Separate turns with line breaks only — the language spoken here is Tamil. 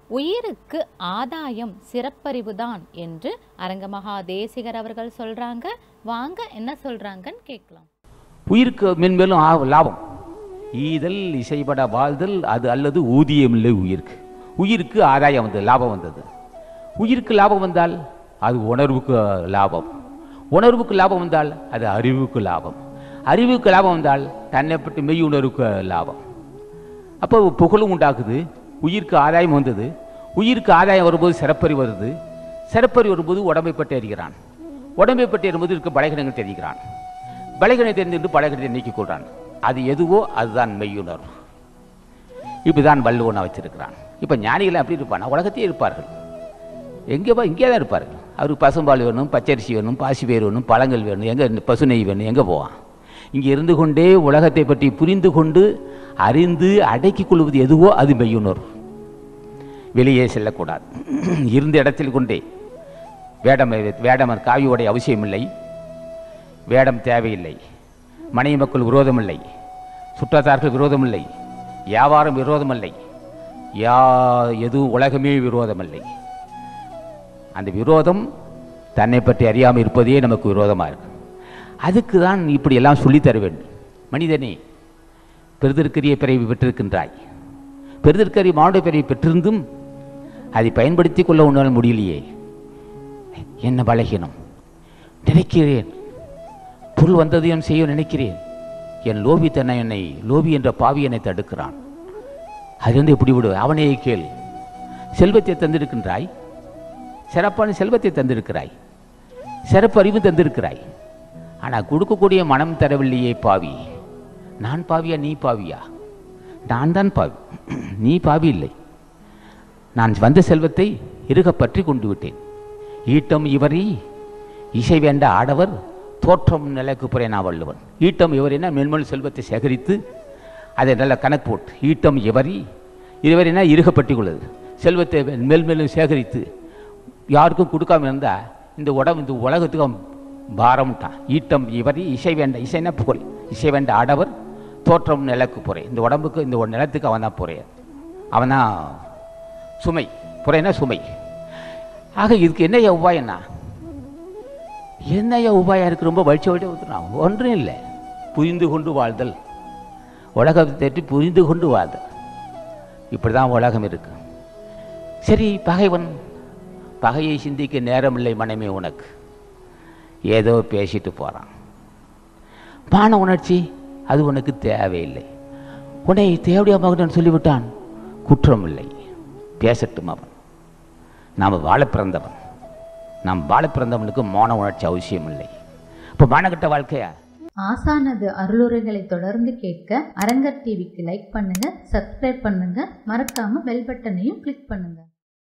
உயிருக்கு ஆதாயம் சிறப்பறிவுதான் என்று அரங்கமகா தேசிகர் அவர்கள் சொல்றாங்க வாங்க என்ன சொல்றாங்கன்னு கேட்கலாம்
உயிருக்கு மென்மேலும் ஆ- லாபம் ஈதல் இசைபட வாழ்தல் அது அல்லது ஊதியம் இல்லை உயிருக்கு உயிருக்கு ஆதாயம் வந்தது லாபம் வந்தது உயிருக்கு லாபம் வந்தால் அது உணர்வுக்கு லாபம் உணர்வுக்கு லாபம் வந்தால் அது அறிவுக்கு லாபம் அறிவுக்கு லாபம் வந்தால் தன்னை பற்றி மெய் உணர்வுக்கு லாபம் அப்போ புகழும் உண்டாக்குது உயிருக்கு ஆதாயம் வந்தது உயிருக்கு ஆதாயம் வரும்போது சிறப்பறி வருது சிறப்பறி வரும்போது உடம்பை பற்றி அறிகிறான் உடம்பை பற்றி அறியும்போது இருக்க பலகீனங்கள் தெரிகிறான் பலகீனை தெரிந்து பலகீனத்தை நீக்கிக் கொள்றான் அது எதுவோ அதுதான் மெய்யுணர்வு இப்படிதான் வள்ளுவனை வச்சிருக்கிறான் இப்போ ஞானிகள் அப்படி இருப்பானா உலகத்தையே இருப்பார்கள் எங்கே போ இங்கே தான் இருப்பார்கள் அவருக்கு பசும்பால் வேணும் பச்சரிசி வேணும் பாசி வேர் வேணும் பழங்கள் வேணும் எங்கே பசு நெய் வேணும் எங்கே போவான் இங்கே இருந்து கொண்டே உலகத்தை பற்றி புரிந்து கொண்டு அறிந்து அடக்கிக் கொள்வது எதுவோ அது மெய்யுணர்வு வெளியே செல்லக்கூடாது இருந்த இடத்தில் கொண்டே வேடம் வேடம் காவி உடை அவசியமில்லை வேடம் தேவையில்லை மனைவி மக்கள் விரோதமில்லை சுற்றத்தார்கள் விரோதமில்லை வியாபாரம் விரோதமில்லை யா எதுவும் உலகமே விரோதமில்லை அந்த விரோதம் தன்னை பற்றி அறியாமல் இருப்பதே நமக்கு விரோதமாக இருக்கு அதுக்கு தான் இப்படி எல்லாம் சொல்லித் தர வேண்டும் மனிதனே பெருதற்கரிய பிறவி பெற்றிருக்கின்றாய் பெருதற்கரிய மானுட பிறவி பெற்றிருந்தும் அதை பயன்படுத்தி கொள்ள உன்னால் முடியலையே என்ன பலகீனம் நினைக்கிறேன் பொருள் வந்ததையும் செய்ய நினைக்கிறேன் என் லோபி தன்னை என்னை லோபி என்ற பாவி என்னை தடுக்கிறான் அதிலிருந்து எப்படி விடு அவனே கேள் செல்வத்தை தந்திருக்கின்றாய் சிறப்பான செல்வத்தை தந்திருக்கிறாய் சிறப்பு அறிவு தந்திருக்கிறாய் ஆனால் கொடுக்கக்கூடிய மனம் தரவில்லையே பாவி நான் பாவியா நீ பாவியா நான் தான் பாவி நீ பாவி இல்லை நான் வந்த செல்வத்தை இறுக பற்றி கொண்டு விட்டேன் ஈட்டம் இவரை இசை வேண்ட ஆடவர் தோற்றம் நிலைக்கு புறே நான் வள்ளுவன் ஈட்டம் இவரினா மென்மொழி செல்வத்தை சேகரித்து அதை நல்ல கணக்கு போட்டு ஈட்டம் இவரி இதுவரைனா இறுகப்பட்டி கொள்ளுது செல்வத்தை மேல் மேலும் சேகரித்து யாருக்கும் கொடுக்காம இருந்தால் இந்த உடம்பு இந்த உலகத்துக்கு அவன் பாரம்ட்டான் ஈட்டம் இவரி இசை வேண்ட இசைனா புகழ் இசை வேண்ட ஆடவர் தோற்றம் நிலக்கு புறை இந்த உடம்புக்கு இந்த ஒரு நிலத்துக்கு அவன் தான் புறைய அவன் தான் சுமை புறைனா சுமை ஆக இதுக்கு என்னையா உபாயம்னா என்னையா உபாயம் இருக்கு ரொம்ப வலிச்சு வலிச்சு ஊற்றுறான் ஒன்றும் இல்லை புரிந்து கொண்டு வாழ்தல் உலகத்தை தேற்றி புரிந்து கொண்டு வாழ்தல் இப்படி தான் உலகம் இருக்கு சரி பகைவன் பகையை சிந்திக்க நேரமில்லை மனமே உனக்கு ஏதோ பேசிட்டு போகிறான் மான உணர்ச்சி அது உனக்கு தேவையில்லை உன்னை தேவடியா மகன் சொல்லிவிட்டான் குற்றம் இல்லை பேசட்டும் அவன் நாம் வாழ பிறந்தவன் நாம் வாழ பிறந்தவனுக்கு மான உணர்ச்சி அவசியம் இல்லை இப்போ மானகட்ட வாழ்க்கையா
ஆசானது அருளுரைகளை தொடர்ந்து கேட்க அரங்கர் டிவிக்கு லைக் பண்ணுங்க சப்ஸ்கிரைப் பண்ணுங்க மறக்காம பெல் பட்டனையும் கிளிக் பண்ணுங்க